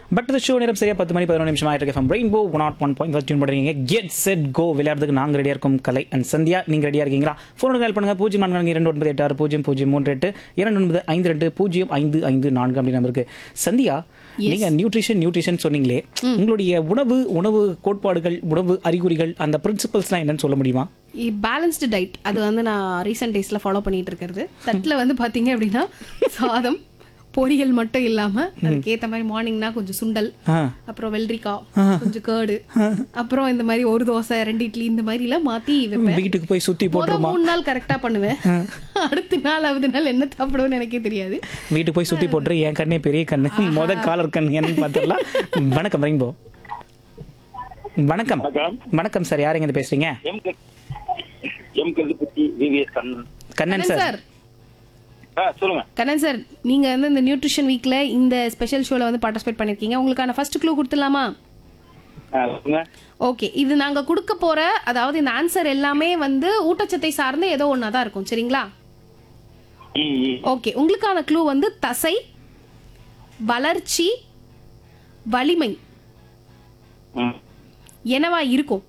But the show நேரம் சரியா பத்து மணி பதினொன்று நிமிஷம் ஆயிட்டு இருக்கு rainbow one nought one point tune பண்ணுறீங்க கெட் செட் கோ விளையாடுறதுக்கு நாங்கள் ரெடியாக இருக்கோம் கலை அண்ட் சந்தியா நீங்கள் ரெடியாக இருக்கீங்களா ஃபோனுக்கு கால் பண்ணுங்க பூஜ்ஜியம் நான்கு நான்கு இரண்டு ஒன்பது எட்டு ஆறு பூஜ்ஜியம் பூஜ்ஜியம் மூன்று எட்டு இரண்டு ஒன்பது ஐந்து ரெண்டு பூஜ்ஜியம் ஐந்து ஐந்து நான்கு அப்படி நம்பருக்கு சந்தியா நீங்க நியூட்ரிஷன் நியூட்ரிஷன் சொன்னீங்களே உங்களுடைய உணவு உணவு கோட்பாடுகள் உணவு அறிகுறிகள் அந்த பிரின்சிபல்ஸ்லாம் என்னன்னு சொல்ல முடியுமா பேலன்ஸ்டு டயட் அது வந்து நான் ரீசெண்ட் டேஸ்ல ஃபாலோ பண்ணிட்டு இருக்கிறது தட்டில் வந்து பாத்தீங்க அப்படின்னா சாதம் பொரியல் மட்டும் இல்லாம அதுக்கு ஏத்த மாதிரி மார்னிங்னா கொஞ்சம் சுண்டல் ஆ அப்புறம் வெள்ளரிக்காய் கொஞ்சம் கேர்டு அப்புறம் இந்த மாதிரி ஒரு தோசை ரெண்டு இட்லி இந்த மாதிரி எல்லாம் மாத்தி வைப்பேன் வீட்டுக்கு போய் சுத்தி முத போட்டுருமா மூணு நாள் கரெக்டா பண்ணுவேன் அடுத்த நாலாவது நாள் என்ன சாப்பிடுவேன்னு எனக்கே தெரியாது வீட்டுக்கு போய் சுத்தி போட்டுரு என் கண்ணே பெரிய கண்ணு முத காலர் கண் என்னன்னு பார்த்துடலாம் வணக்கம் ரெயின்போ வணக்கம் வணக்கம் வணக்கம் சார் யார் எங்க பேசுறீங்க எம் க- M Karuthupatti VVS Kannan Kannan Kannan sir sir ஆ சொல்லுங்க கண்ணன் சார் நீங்க வந்து இந்த நியூட்ரிஷன் வீக்ல இந்த ஸ்பெஷல் ஷோல வந்து பார்ட்டிசிபேட் பண்ணிருக்கீங்க உங்களுக்கான ஃபர்ஸ்ட் க்ளூ கொடுத்துடலாமா ஆ சொல்லுங்க ஓகே இது நாங்க கொடுக்க போற அதாவது இந்த ஆன்சர் எல்லாமே வந்து ஊட்டச்சத்தை சார்ந்த ஏதோ ஒன்றா தான் இருக்கும் சரிங்களா ம், ம். ஓகே உங்களுக்கான க்ளூ வந்து தசை வளர்ச்சி வலிமை ம். என்னவா இருக்கும்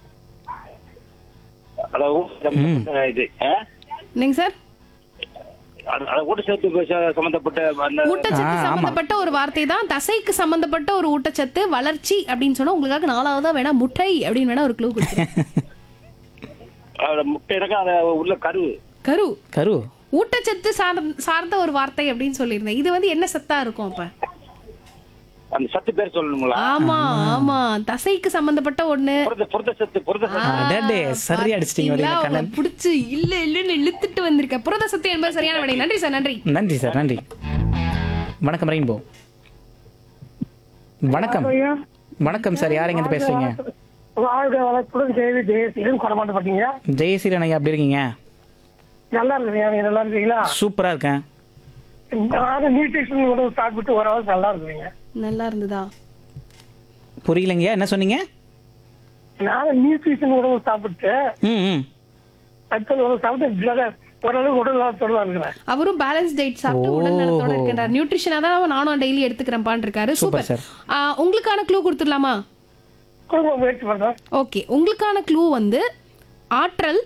அதாவது சம்பந்தப்பட்ட இது ஆ? என்னங்க சார் அது- அது ஊட்டச்சத்து ச- சம்பந்தப்பட்ட அந்த ஊட்டச்சத்து ஆ, ஆமா. சம்பந்தப்பட்ட ஒரு வார்த்தை தான் தசைக்கு சம்பந்தப்பட்ட ஒரு ஊட்டச்சத்து வளர்ச்சி அப்படின்னு சொன்னா உங்களுக்காக நாலாவதா வேணா முட்டை அப்படின்னு வேணா ஒரு க்ளூ கொடுக்குறேன் அந்த முட்டை இறக்க அந்த உள்ள கரு கரு கரு ஊட்டச்சத்து சார்ந்த சார்ந்த ஒரு வார்த்தை அப்படின்னு சொல்லியிருந்தேன் இது வந்து என்ன சத்தா இருக்கும் அப்ப அந்த சத்து பேர் சொல்லணுங்களா ஆமா ஆமா தசைக்கு சம்பந்தப்பட்ட ஒண்ணு புரத புரத சத்து புரத சத்து அடடே, சரியா அடிச்சிட்டீங்க பாத்தீங்களா? வழியில கண்ணன். அவளை புடிச்சு இல்ல இல்லன்னு இழுத்துட்டு வந்திருக்க புரத சத்து என்பது சரியான விடை நன்றி சார் நன்றி நன்றி சார் நன்றி வணக்கம் ரெயின்போ வணக்கம் வணக்கம் சார் யார் எங்க பேசுறீங்க வாழ்க வளத்துடன் தேவி தேசியம் கொடமாட்டு பார்த்தீங்க ஜெயசீலன் ஐயா எப்படி இருக்கீங்க நல்லா இருக்குங்க நீங்க நல்லா இருக்கீங்களா சூப்பரா இருக்கேன் நானும் நியூட்ரிஷன் உணவு சாப்பிட்டு ஒரு ஹவர் நல்லா இருக்குங்க நல்லா இருந்ததா புரியலைங்கய்யா என்ன சொன்னீங்க நானும் நியூட்ரிஷன் உணவு சாப்பிட்டு ம் ம் சத்து உணவு சாப்பிட்டு blood- ஓரளவுக்கு உடல் நலத்தோட இருக்கிறேன் அவரும் பேலன்ஸ் டயட் சாப்பிட்டு உடல் நலத்தோட இருக்கின்றார் நியூட்ரிஷனா தான் நானும் டெய்லி எடுத்துக்கிறேன் இருக்காரு சூப்பர் சூப்பர் சார். ஆ, உங்களுக்கான க்ளூ கொடுத்துடலாமா குடும்ப முயற்சி பண்றேன் ஓகே உங்களுக்கான க்ளூ வந்து ஆற்றல்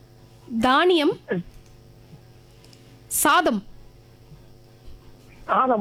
தானியம் சாதம் ஆனா